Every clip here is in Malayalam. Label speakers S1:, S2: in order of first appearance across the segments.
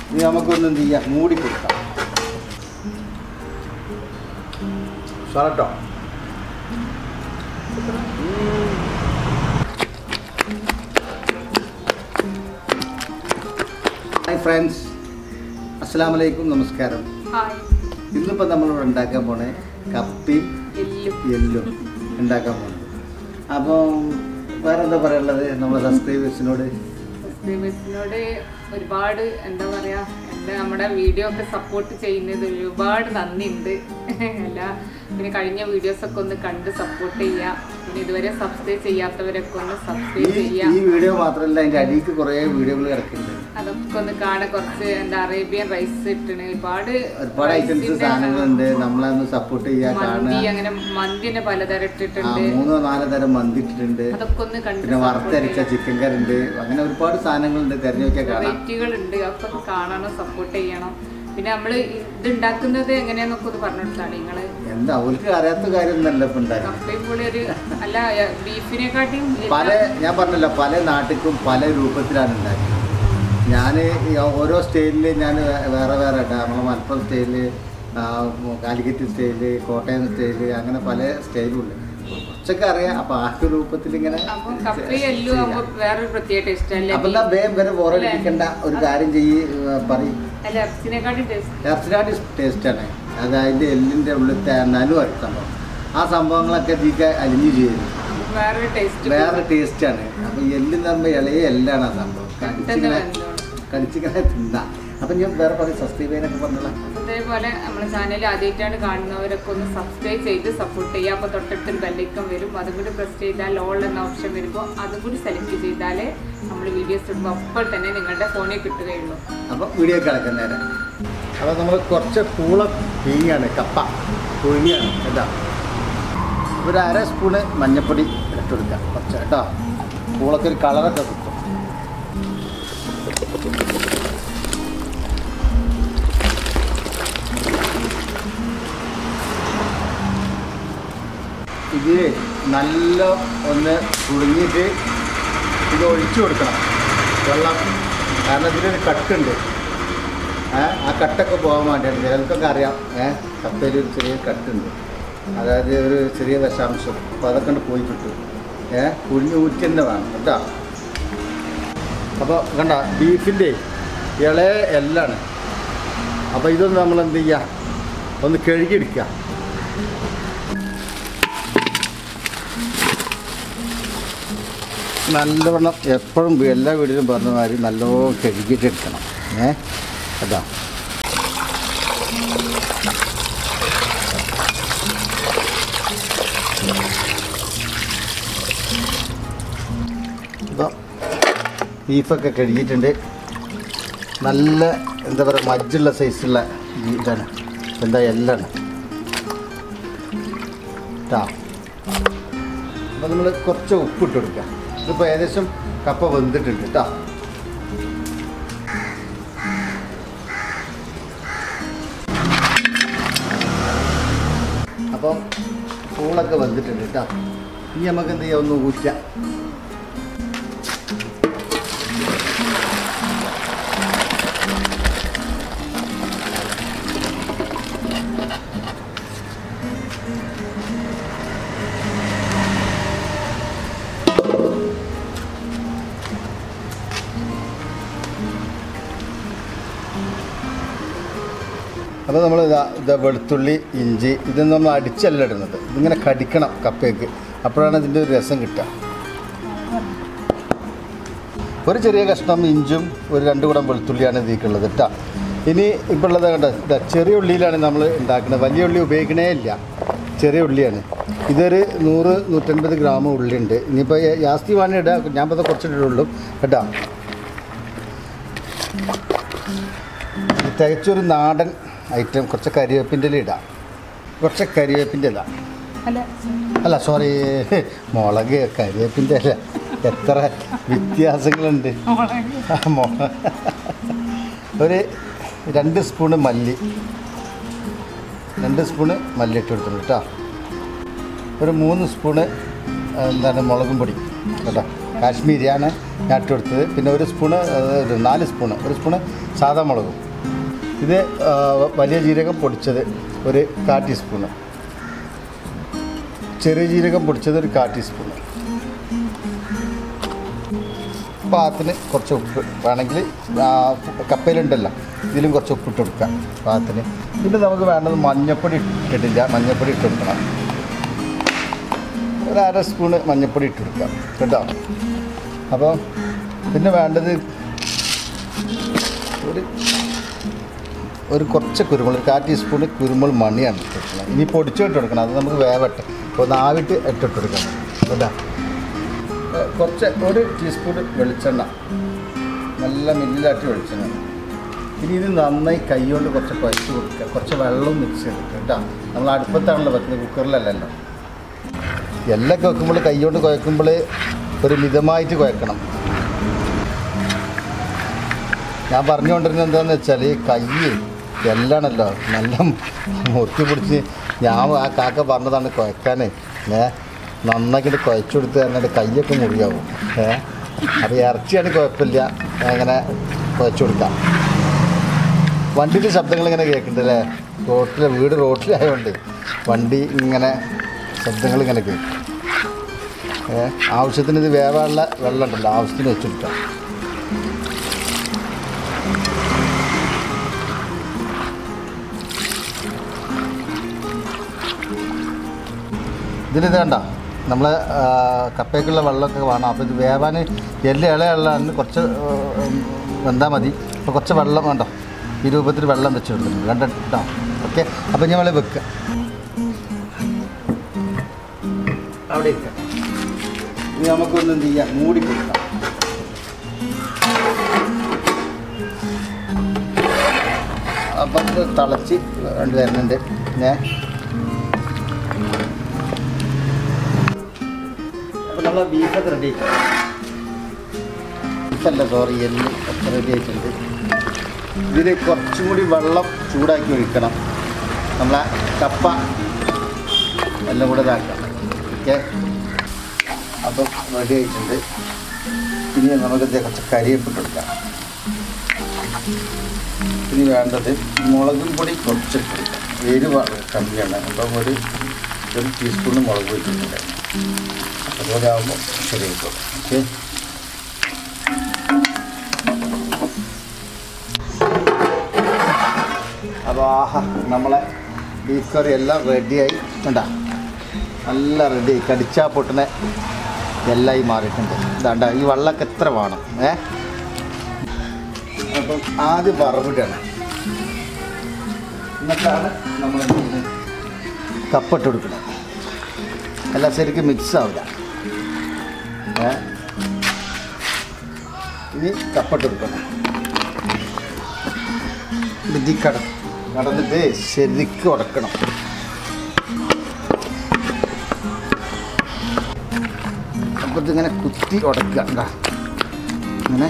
S1: ഇനി നമുക്കൊന്ന് എന്ത് ചെയ്യാം മൂടി കൊടുക്കാം ഉഷാറട്ടോ ഹായ് ഫ്രണ്ട്സ് അസ്സാം വലൈക്കും നമസ്കാരം
S2: ഹായ്
S1: ഇന്നിപ്പോൾ നമ്മളിവിടെ ഉണ്ടാക്കാൻ പോണേ കപ്പി
S2: എല്ലും
S1: എല്ലും ഉണ്ടാക്കാൻ പോകുന്നത് അപ്പം വേറെ എന്താ പറയാനുള്ളത് നമ്മുടെ സബ്സ്ക്രൈബേഴ്സിനോട്
S2: സബ്സ്ക്രൈബേഴ്സിനോട് ഒരുപാട് എന്താ പറയാ എൻ്റെ നമ്മുടെ വീഡിയോ ഒക്കെ സപ്പോർട്ട് ചെയ്യുന്നത് ഒരുപാട് നന്ദിയുണ്ട് അല്ല പിന്നെ കഴിഞ്ഞ വീഡിയോസ് ഒക്കെ ഒന്ന് കണ്ട് സപ്പോർട്ട് ചെയ്യുക പിന്നെ ഇതുവരെ സബ്സ്ക്രൈബ് ചെയ്യാത്തവരൊക്കെ ഒന്ന്
S1: ഈ
S2: സബ്സ്ക്രൈബ്
S1: ഈ
S2: ചെയ്യുക
S1: വീഡിയോ മാത്രമല്ല അതിൻ്റെ അടിയിലേക്ക് കുറേ വീഡിയോകൾ കിടക്കുന്നുണ്ട്
S2: അതൊക്കെ ഒന്ന് കാണാൻ കുറച്ച് എന്താ അറേബ്യൻ റൈസ് ഇട്ടിന് ഒരുപാട്
S1: ഒരുപാട് ഐറ്റംസ്
S2: rice-ന്റെ,
S1: സാധനങ്ങളുണ്ട് നമ്മളെ ഒന്ന് സപ്പോർട്ട് ചെയ്യാൻ
S2: മന്തി
S1: കാണുക
S2: അങ്ങനെ മന്തി തന്നെ പലതരം
S1: ആ,
S2: ഇട്ടിട്ടുണ്ട്
S1: മൂന്നോ നാലോ തരം മന്തി ഇട്ടിട്ടുണ്ട്
S2: അതൊക്കെ ഒന്ന് കണ്ട്
S1: പിന്നെ വറുത്തരച്ച ചിക്കൻ കറി ഉണ്ട് അങ്ങനെ ഒരുപാട് സാധനങ്ങളുണ്ട് തെരഞ്ഞു നോക്കിയാൽ കാണാം
S2: വെറൈറ്റികൾ ഉണ്ട് അതൊക്കെ ഒന്ന് കാണണം സപ്പോർട്ട് ചെയ്യണം പിന്നെ നമ്മൾ ഇത് ഉണ്ടാക്കുന്നത് എങ്ങനെയാന്നൊക്കെ ഒന്ന് പറഞ്ഞു കൊടുത്താണ് നിങ്ങള്
S1: എന്താ അവർക്ക് അറിയാത്ത കാര്യമൊന്നുമല്ല ഇപ്പം ഉണ്ടാക്കുക
S2: കപ്പയും കൂടി ഒരു അല്ല ബീഫിനെക്കാട്ടിയും
S1: പല ഞാൻ പറഞ്ഞല്ലോ പല നാട്ടിലും പല രൂപത്തിലാണ് ഉണ്ടാക്കുന്നത് ഞാൻ ഓരോ സ്റ്റൈലിൽ ഞാൻ വേറെ വേറെ ഇട്ടാ നമ്മളെ Malappuram style Calicut style Kottayam style അങ്ങനെ പല സ്റ്റൈലും ഉണ്ട് കുറച്ചൊക്കെ അറിയാം അപ്പൊ ആ ഒരു രൂപത്തിൽ ഇങ്ങനെ
S2: അപ്പൊ കപ്പയും എല്ലും ആകുമ്പോ വേറൊരു പ്രത്യേക ടേസ്റ്റ് അല്ലേ
S1: അപ്പൊ എന്നാ വേഗം വരെ ബോറടിക്കേണ്ട ഒരു കാര്യം ചെയ്യ് പറയും
S2: അല്ല ഇറച്ചിനെക്കാട്ടിയും ടേസ്റ്റ്
S1: ഇറച്ചിനാട്ടി ടേസ്റ്റാണ് അതായത് എല്ലിൻ്റെ ഉള്ളിലത്തെ നനുവായി സംഭവം ആ സംഭവങ്ങളൊക്കെ ഇതിക്ക് അലിഞ്ഞു ചെയ്യുന്നു
S2: വേറൊരു ടേസ്റ്റ്
S1: വേറെ ടേസ്റ്റാണ് അപ്പൊ എല്ലെന്ന് പറയുമ്പോൾ ഇളയ എല്ലാണ് ആ സംഭവം
S2: പെട്ടെന്ന്
S1: കടിച്ചിങ്ങനെ
S2: വെന്തോളും.
S1: കടിച്ചിങ്ങനെ തിന്നാം അപ്പൊ ഞാൻ വേറെ പറയും സബ്സ്ക്രൈബ് ചെയ്യാനൊക്കെ പറഞ്ഞോളാം
S2: അതേപോലെ നമ്മുടെ ചാനൽ ആദ്യമായിട്ടാണ് കാണുന്നവരൊക്കെ ഒന്ന് സബ്സ്ക്രൈബ് ചെയ്ത് സപ്പോർട്ട് ചെയ്യുക അപ്പോൾ തൊട്ടടുത്തൊരു ബെല്ലൈക്കൺ വരും അതും കൂടി പ്രസ് ചെയ്താൽ ഓൾ എന്ന ഓപ്ഷൻ വരുമ്പോൾ അതും കൂടി സെലക്ട് ചെയ്താലേ നമ്മൾ വീഡിയോസ് ഇടുമ്പോൾ അപ്പോൾ തന്നെ നിങ്ങളുടെ ഫോണിൽ കിട്ടുകയുള്ളൂ
S1: അപ്പൊ വീഡിയോ കിടക്കുന്ന നേരം അപ്പൊ നമ്മൾ കുറച്ച് പൂള പീങ്ങാണ് കപ്പ പുഴുങ്ങിയാണ് കേട്ടോ ഒരു അര സ്പൂണ് മഞ്ഞപ്പൊടി ഇട്ടെടുക്കാം കുറച്ച് കേട്ടോ പൂളൊക്കെ ഒരു കളറൊക്കെ കിട്ടും ഇത് നല്ല ഒന്ന് പുഴുങ്ങിയിട്ട് ഇത് ഒഴിച്ചു കൊടുക്കണം വെള്ളം കാരണം ഇതിലൊരു കട്ടുണ്ട് ഏ, ആ കട്ടൊക്കെ പോകാൻ വേണ്ടിയാണ് ചിലർക്കൊക്കെ അറിയാം ഏഹ് കപ്പയിൽ ഒരു ചെറിയ കട്ടുണ്ട് അതായത് ഒരു ചെറിയ വിഷാംശം അപ്പോൾ അതൊക്കെ കൊണ്ട് പോയി കിട്ടും ഏഹ് കുഴിഞ്ഞ് ഊറ്റി തന്നെ വേണം കേട്ടോ അപ്പോൾ കണ്ട ബീഫിൻ്റെ ഇളയ എല്ലാണ് അപ്പോൾ ഇതൊന്ന് നമ്മൾ എന്ത് ചെയ്യുക ഒന്ന് കഴുകിയെടുക്കുക നല്ലവണ്ണം എപ്പോഴും എല്ലാ വീട്ടിലും പറഞ്ഞ മാതിരി നല്ലോണം കഴുകിയിട്ടെടുക്കണം ഏ കേട്ടോ ഇപ്പോൾ ബീഫൊക്കെ കഴുകിയിട്ടുണ്ട് നല്ല എന്താ പറയുക മജ്ജുള്ള സൈസുള്ള ഇതാണ് എന്താ എല്ലാണ് കേട്ടോ അപ്പോൾ നമ്മൾ കുറച്ച് ഉപ്പിട്ട് കൊടുക്കുക ഇതിപ്പോൾ ഏകദേശം കപ്പ വെന്തിട്ടുണ്ട് കേട്ടോ അപ്പം പൂളൊക്കെ വെന്തിട്ടുണ്ട് കേട്ടോ ഇനി നമുക്ക് എന്ത് ചെയ്യാം ഒന്ന് ഊറ്റാം അപ്പോൾ നമ്മൾ ഇതാ ഇതാ വെളുത്തുള്ളി ഇഞ്ചി ഇതൊന്നും നമ്മൾ അടിച്ചല്ല ഇടുന്നത് ഇതിങ്ങനെ കടിക്കണം കപ്പയ്ക്ക് അപ്പോഴാണ് ഇതിൻ്റെ ഒരു രസം കിട്ടുക ഒരു ചെറിയ കഷ്ണം ഇഞ്ചും ഒരു രണ്ട് കുടം വെളുത്തുള്ളിയാണ് ഇതിലേക്കുള്ളത് കേട്ടോ ഇനി ഇപ്പോൾ ഉള്ളത് കണ്ട ഇതാ ചെറിയ ഉള്ളിയിലാണ് നമ്മൾ ഉണ്ടാക്കുന്നത് വലിയ ഉള്ളി ഉപയോഗിക്കണേ ഇല്ല ചെറിയ ഉള്ളിയാണ് ഇതൊരു നൂറ് നൂറ്റൻപത് ഗ്രാം ഉള്ളിയുണ്ട് ഇനിയിപ്പോൾ ജാസ്തി വേണേ ഇടുക ഞാൻ ഇപ്പോൾ കുറച്ചിട്ടുള്ളൂ കേട്ടോ ഇത് തികച്ചൊരു നാടൻ ഐറ്റം കുറച്ച് കരിവേപ്പിൻ്റെ ഇല ഇടാം കുറച്ച് കരിവേപ്പിൻ്റെ ഇല
S2: അല്ല
S1: അല്ല സോറി മുളക് കരിവേപ്പിൻ്റെ ഇല എത്ര വ്യത്യാസങ്ങളുണ്ട് ആ, മൊ- ഒരു രണ്ട് സ്പൂണ് മല്ലി രണ്ട് സ്പൂണ് മല്ലി ഇട്ട് കൊടുത്തിട്ടുണ്ട് കേട്ടോ ഒരു മൂന്ന് സ്പൂണ് എന്താണ് മുളകും പൊടി കേട്ടോ കാശ്മീരിയാണ് ഞാൻ ഇട്ട് കൊടുത്തത് പിന്നെ ഒരു സ്പൂണ് അഹ് ഒരു നാല് സ്പൂണ് ഒരു സ്പൂണ് സാദാ മുളകും ഇത് ആ, വലിയ ജീരകം പൊടിച്ചത് ഒരു കാ ടീസ്പൂണ് ചെറിയ ജീരകം പൊടിച്ചത് ഒരു കാ ടീസ്പൂണ് പാകത്തിന് കുറച്ച് ഉപ്പ് വേണമെങ്കിൽ ആ, കപ്പയിലുണ്ടല്ലോ ഇതിലും കുറച്ച് ഉപ്പ് ഇട്ട് കൊടുക്കാം പാകത്തിന് പിന്നെ നമുക്ക് വേണ്ടത് മഞ്ഞൾപ്പൊടി ഇട്ടിട്ടില്ല മഞ്ഞൾപ്പൊടി ഇട്ട് കൊടുക്കണം ഒരു അര സ്പൂണ് മഞ്ഞൾപ്പൊടി ഇട്ട് കൊടുക്കാം കേട്ടോ അപ്പോൾ പിന്നെ വേണ്ടത് ഒരു ഒരു കുറച്ച് കുരുമുളക് ഒരു കാ ടീസ്പൂണ് കുരുമുളക് മണിയാണ് ഇട്ട് കൊടുക്കുന്നത് ഇനി പൊടിച്ചു ഇട്ട് കൊടുക്കണം അത് നമുക്ക് വേവട്ടെ അപ്പോൾ നാവിട്ട് ഇട്ടിട്ട് കൊടുക്കണം കേട്ടോ ഏഹ് കുറച്ച് ഒരു ടീസ്പൂൺ വെളിച്ചെണ്ണ നല്ല മില്ലിലാട്ടി വെളിച്ചെണ്ണ ഇനി ഇത് നന്നായി കൈകൊണ്ട് കുറച്ച് കുഴച്ച് കൊടുക്കുക കുറച്ച് വെള്ളവും മിക്സ് ചെയ്തിട്ട് കേട്ടോ നമ്മൾ അടുപ്പത്താണല്ലോ വെക്കുന്നത് കുക്കറിലല്ലല്ലോ എല്ലൊക്കെ വെക്കുമ്പോൾ കൈകൊണ്ട് കുഴക്കുമ്പോൾ ഒരു മിതമായിട്ട് കുഴക്കണം ഞാൻ പറഞ്ഞുകൊണ്ടിരുന്നത് എന്താണെന്ന് വെച്ചാൽ കൈ എല്ലാണല്ലോ നല്ല മുറുക്കി പിടിച്ച് ഞാൻ ആ കാക്ക പറഞ്ഞതാണ് കുഴക്കാൻ ഏ നന്നാക്കിയിട്ട് കുഴച്ചു കൊടുത്ത് പറഞ്ഞാൽ കൈയൊക്കെ മുറിയാവും ഏ അപ്പോൾ ഇറച്ചിയാണ് കുഴപ്പമില്ല അങ്ങനെ കുഴച്ചു കൊടുക്കാം വണ്ടിയുടെ ശബ്ദങ്ങൾ ഇങ്ങനെ കേൾക്കുന്നുണ്ട് അല്ലേ റോട്ടിലെ വീട് റോട്ടിലായതുകൊണ്ട് വണ്ടി ഇങ്ങനെ ശബ്ദങ്ങൾ ഇങ്ങനെ കേൾക്കും ഏ ആവശ്യത്തിന് ഇത് വേവാനുള്ള വെള്ളം ഉണ്ടല്ലോ ആവശ്യത്തിന് വെച്ചെടുക്കാം ഇതിലിത് കണ്ട നമ്മൾ കപ്പയ്ക്കുള്ള വെള്ളമൊക്കെ വേണം അപ്പോൾ ഇത് വേവാൻ എല്ലാം ഇളയുള്ളതാണ് കുറച്ച് വെന്താൽ മതി അപ്പോൾ കുറച്ച് വെള്ളം വേണ്ട ഈ രൂപത്തിൽ വെള്ളം വെച്ച് കൊടുത്തിട്ടുണ്ട് കണ്ട കേട്ടോ ഓക്കെ അപ്പോൾ ഞങ്ങൾ വെക്കുക അവിടെ ഇരിക്കാം ഇനി നമുക്കൊന്ന് എന്ത് ചെയ്യാം മൂടി കൊടുക്കാം അപ്പം ഇത് തിളച്ച് വേണ്ടി വരുന്നുണ്ട് ഞാൻ അപ്പോൾ നമ്മൾ ബീഫൊക്കെ റെഡി ബീഫല്ല സോറി എല്ല് ഒക്കെ റെഡി ആയിട്ടുണ്ട് ഇതിൽ കുറച്ചും കൂടി വെള്ളം ചൂടാക്കി ഒഴിക്കണം നമ്മളെ കപ്പ എല്ലാം കൂടെ ഇതാക്കാം ഓക്കെ അപ്പം റെഡി ആയിട്ടുണ്ട് ഇനി നമുക്ക് ഇത് കുറച്ച് കരിയേപ്പിട്ട് കൊടുക്കാം ഇനി വേണ്ടത് മുളകും പൊടി കുറച്ചിട്ട് കൊടുക്കാം എരിവ് കമ്മിയാണ് അപ്പം ഒരു ഒരു ടീസ്പൂൺ മുളക് പൊടി ഇട്ടിട്ടുണ്ട് അതുപോലെ ആകുമ്പോൾ ശരിയായിക്കോളും ഓക്കെ അപ്പോൾ ആഹാ നമ്മളെ ബീഫ് കറി എല്ലാം റെഡിയായി കണ്ടാ നല്ല റെഡിയായി കടിച്ചാൽ പൊട്ടുന്ന എല്ലായി മാറിയിട്ടുണ്ട് ഇതാണ്ട ഈ വെള്ളമൊക്കെ എത്ര വേണം ഏ അപ്പം ആദ്യം വറവിടണം എന്നിട്ടാണ് നമ്മൾ എന്ത് ചെയ്യുന്നത് കപ്പിട്ട് കൊടുക്കണം എല്ലാം ശരിക്കും മിക്സ് ആവില്ല ഏ ഇനി കപ്പിട്ട് കൊടുക്കണം ഇത് കട കടന്നിട്ട് ശരിക്കും ഉടക്കണം അപ്പോൾ ഇതിങ്ങനെ കുത്തി ഉടക്കുക കണ്ടാ ഇങ്ങനെ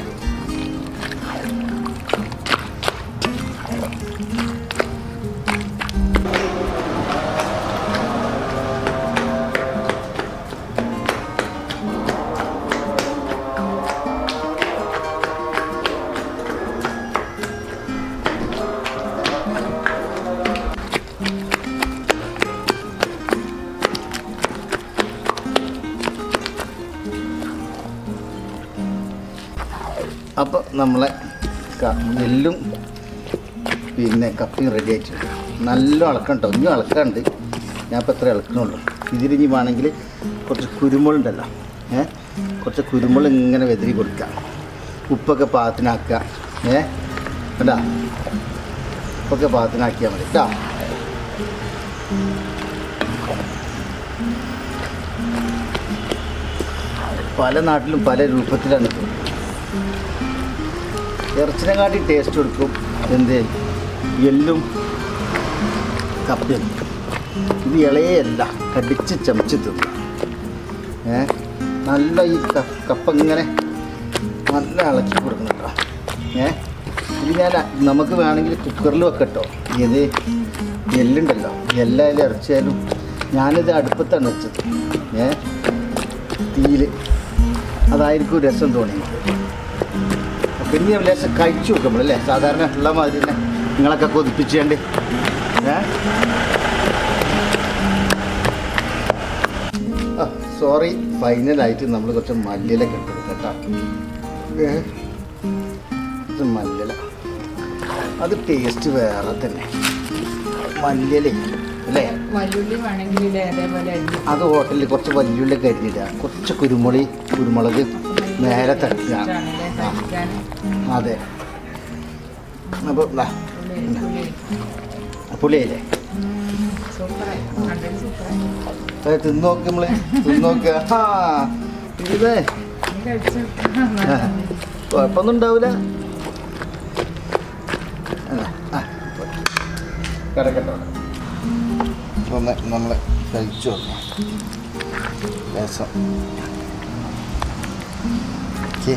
S1: അപ്പോൾ നമ്മളെ ക- നെല്ലും പിന്നെ കപ്പയും റെഡി ആയിട്ടുണ്ട് നല്ല ഇളക്കണം കേട്ടോ ഇനിയും ഇളക്കാണ്ട് ഞാൻ ഇപ്പോൾ എത്ര ഇളക്കണുള്ളൂ ഇതിലിനി വേണമെങ്കിൽ കുറച്ച് കുരുമുളുണ്ടല്ലോ ഏ കുറച്ച് കുരുമുളക് ഇങ്ങനെ വെതിരി കൊടുക്കുക ഉപ്പൊക്കെ പാകത്തിനാക്കുക ഏ കേട്ടാ ഉപ്പൊക്കെ പാകത്തിനാക്കിയാൽ മതി കേട്ടോ പല നാട്ടിലും പല രൂപത്തിലാണ് ഇത്. ഇറച്ചിനെക്കാട്ടി ടേസ്റ്റ് കൊടുക്കും എന്ത് എല്ലും കപ്പയും ഇത് ഇളയല്ല കടിച്ച് ചമച്ച് തിന്നു ഏ നല്ല ഈ ക- കപ്പ ഇങ്ങനെ നല്ല ഇളക്കി കൊടുക്കണം കേട്ടോ ഏ ഇത് ഞാൻ നമുക്ക് വേണമെങ്കിൽ കുക്കറിൽ വെക്കട്ടോ ഇത് എല്ലുണ്ടല്ലോ എല്ലായാലും ഇറച്ചിയായാലും ഞാനിത് അടുപ്പത്താണ് വെച്ചത് ഏ തീയിൽ അതായിരിക്കും രസം തോന്നി പിന്നെ ഞാൻ ലേശം കഴിച്ചു നോക്കുമ്പോൾ അല്ലേ സാധാരണ ഉള്ള മാതിരി തന്നെ നിങ്ങളൊക്കെ കൊതിപ്പിച്ചേണ്ട് ഏ ആ സോറി ഫൈനലായിട്ട് നമ്മൾ കുറച്ച് മല്ലിയിലൊക്കെ ഇട്ട് കൊടുക്കാം കേട്ടോ ഏ ഇത് മല്ലിയില അത് ടേസ്റ്റ് വേറെ തന്നെ മല്ലിയില അല്ലേ
S2: വല്ലുള്ളി വേണമെങ്കിൽ ഇത് അതേപോലെ അരിഞ്ഞ്
S1: അത് ഹോട്ടലിൽ കുറച്ച് വലിയുള്ളി കരിഞ്ഞിടുക കുറച്ച് കുരുമുളി കുരുമുളക് നേരെ തട്ടുക
S2: ഇഷ്ടാണല്ലേ
S1: ആ,
S2: കഴിക്കാൻ.
S1: അതെ അപ്പോൾ
S2: പുളി, പുളി.
S1: പുളിയല്ലേ
S2: ഉം, സൂപ്പറായി കണ്ടത് സൂപ്പറായി
S1: അത് തിന്നോക്ക് നമ്മള് തിന്നോക്കുക ആ ഇതേ
S2: നീ കഴിച്ചു
S1: ആ, കുഴപ്പമൊന്നും ഉണ്ടാവില്ല കിടക്കട്ടോ ഒന്ന് നമ്മൾ കഴിച്ചു നോക്കാം രസം ഓക്കേ.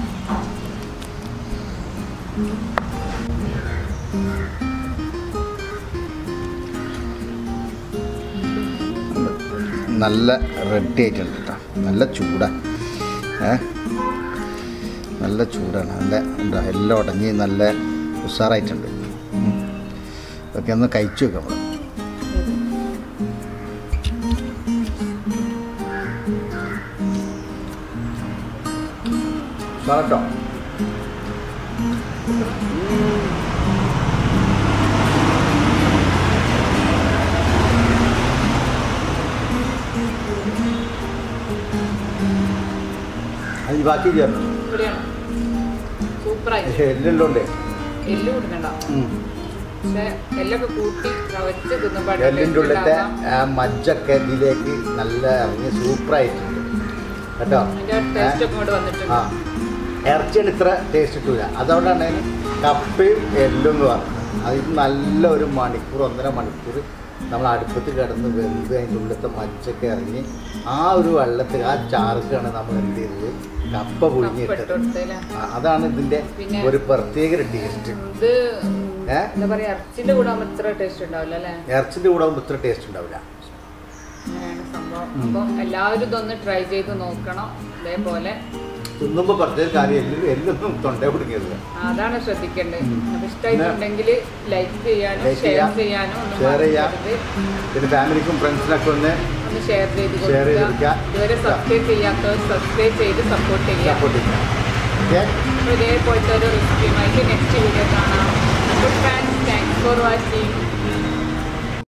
S1: നല്ല റെഡി ആയിട്ടുണ്ട് കേട്ടോ നല്ല ചൂടാണ് ഏ നല്ല ചൂടാണ് നല്ല എന്താ എല്ലാം ഉടഞ്ഞ് നല്ല ഉഷാറായിട്ടുണ്ട് ഉം. ഇതൊക്കെ ഒന്ന് കഴിച്ചു വെക്കാം നമ്മൾ ഉഷാറട്ടോ അത് ബാക്കി ചേർന്നു
S2: ഇവിടെയാണ് സൂപ്പറായി
S1: എല്ലാം ഉണ്ട്
S2: എല്ല് കൊടുക്കണ്ട പക്ഷെ എല്ലൊക്കെ കൂട്ടി കവച്ച് തിന്നുമ്പോ
S1: എല്ലിൻ്റെ ഉള്ളിലത്തെ ആ മജ്ജൊക്കെ ഇതിലേക്ക് നല്ല ഇറങ്ങി സൂപ്പറായിട്ടുണ്ട് കേട്ടോ
S2: അതിന്റെ ടേസ്റ്റ് ഒക്കെ ഇങ്ങോട്ട് വന്നിട്ടുണ്ട്
S1: ആ ഇറച്ചിയാണ് ഇത്ര ടേസ്റ്റ് കിട്ടില്ല അതുകൊണ്ടാണ് അതിന് കപ്പയും എല്ലും എന്ന് പറഞ്ഞത് അത് നല്ല ഒരു മണിക്കൂർ ഒന്നര മണിക്കൂർ നമ്മൾ അടുപ്പത്ത് കിടന്ന് വെന്ത് അതിൻ്റെ ഉള്ളിലത്തെ മജ്ജൊക്കെ ഇറങ്ങി ആ ഒരു വെള്ളത്തിൽ ആ ചാർക്കാണ് നമ്മൾ എന്ത് ചെയ്തത് കപ്പ പുഴുങ്ങിയിട്ടത്
S2: കപ്പിട്ടോടുത്തല്ലേ
S1: ആ, അതാണ് ഇതിൻ്റെ
S2: പിന്നെ-
S1: ഒരു പ്രത്യേക ടേസ്റ്റ്
S2: ഇത്
S1: ഏ?
S2: എന്താ പറയാ ഇറച്ചിന്റെ കൂടെ ആകുമ്പോ ഇത്ര ടേസ്റ്റ് ഉണ്ടാവില്ല അല്ലേ
S1: ഇറച്ചിൻ്റെ കൂടെ ആകുമ്പോൾ ഇത്ര ടേസ്റ്റ് ഉണ്ടാവില്ല
S2: അങ്ങനെയാണ് സംഭവം അപ്പം എല്ലാവരും ഇതൊന്ന് ട്രൈ ചെയ്ത് നോക്കണം ഇതേപോലെ
S1: തിന്നുമ്പോൾ പ്രത്യേക കാര്യം എല്ലും എല്ലൊന്നും തൊണ്ടേ പിടിക്കരുത്
S2: അതാണ് ശ്രദ്ധിക്കേണ്ടത്
S1: ഉം.
S2: അപ്പൊ ഇഷ്ടമായിട്ടുണ്ടെങ്കിൽ ലൈക്ക് ചെയ്യാനും
S1: Like
S2: ഷെയർ
S1: ചെയ്യാം.
S2: ചെയ്യാനും ഒന്നും
S1: Share ചെയ്യാം.
S2: മറക്കരുത്
S1: പിന്നെ ഫാമിലിക്കും ഫ്രണ്ട്സിനൊക്കെ ഒന്ന്
S2: ഒന്ന് ഷെയർ ചെയ്ത്
S1: Share ചെയ്ത്
S2: കൊടുക്കുക
S1: കൊടുക്കുക.
S2: ഇതുവരെ സബ്സ്ക്രൈബ് ചെയ്യാത്തവർ സബ്സ്ക്രൈബ് ചെയ്ത് സപ്പോർട്ട് ചെയ്യുക
S1: സപ്പോർട്ട് ചെയ്യാം ഓക്കെ
S2: അപ്പോൾ ഇതേപോലത്തെ ഒരു റെസിപ്പിയുമായിട്ട് നെക്സ്റ്റ് വീഡിയോ കാണാം അപ്പോൾ താങ്ക്സ് താങ്ക്സ് ഫോർ വാച്ചിങ്